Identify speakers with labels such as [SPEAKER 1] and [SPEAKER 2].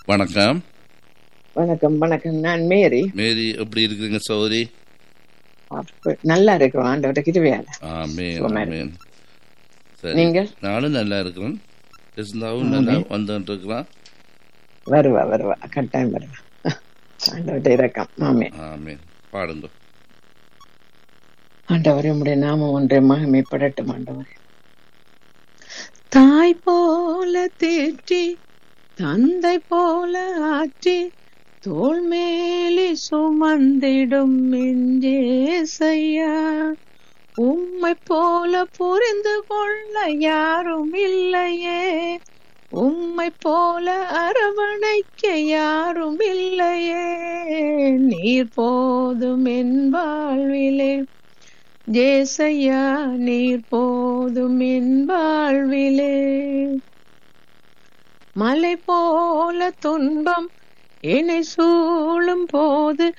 [SPEAKER 1] வணக்கம்
[SPEAKER 2] வணக்கம் வணக்கம் நான் மேரி
[SPEAKER 1] மேரி எப்படி இருக்கிறீங்க சௌரி
[SPEAKER 2] அப்ப நல்லா இருக்கிறோம் ஆண்டவர்கிட்ட கிருவியால
[SPEAKER 1] ஆமேன்
[SPEAKER 2] சுகமா
[SPEAKER 1] ஆமேன் சரி
[SPEAKER 2] நீங்கள்
[SPEAKER 1] நானும் நல்லா இருக்கிறேன் இருந்தாவும் நல்லா வந்துட்டு இருக்கிறான்
[SPEAKER 2] வருவா வருவா கட்டாயம் வருவா ஆண்டவர்கிட்ட இறக்கம் ஆமே
[SPEAKER 1] ஆமேன் பாடுங்க
[SPEAKER 2] ஆண்டவரே உம்முடைய நாமம் ஒன்றை மகிமைப்படட்டும் ஆண்டவரே தாய் போல தேற்றி தந்தை போல ஆற்றி தோள் மேலே சுமந்திடும் மிஞ்சேசையா உம்மை போல புரிந்து கொள்ள யாரும் இல்லையே உம்மை போல அரவணைக்க யாரும் இல்லையே நீர் போதும் என் வாழ்விலே ஜேசையா நீர் போதும் என் வாழ்விலே மலை போல துன்பம் என்னை சூழும் போது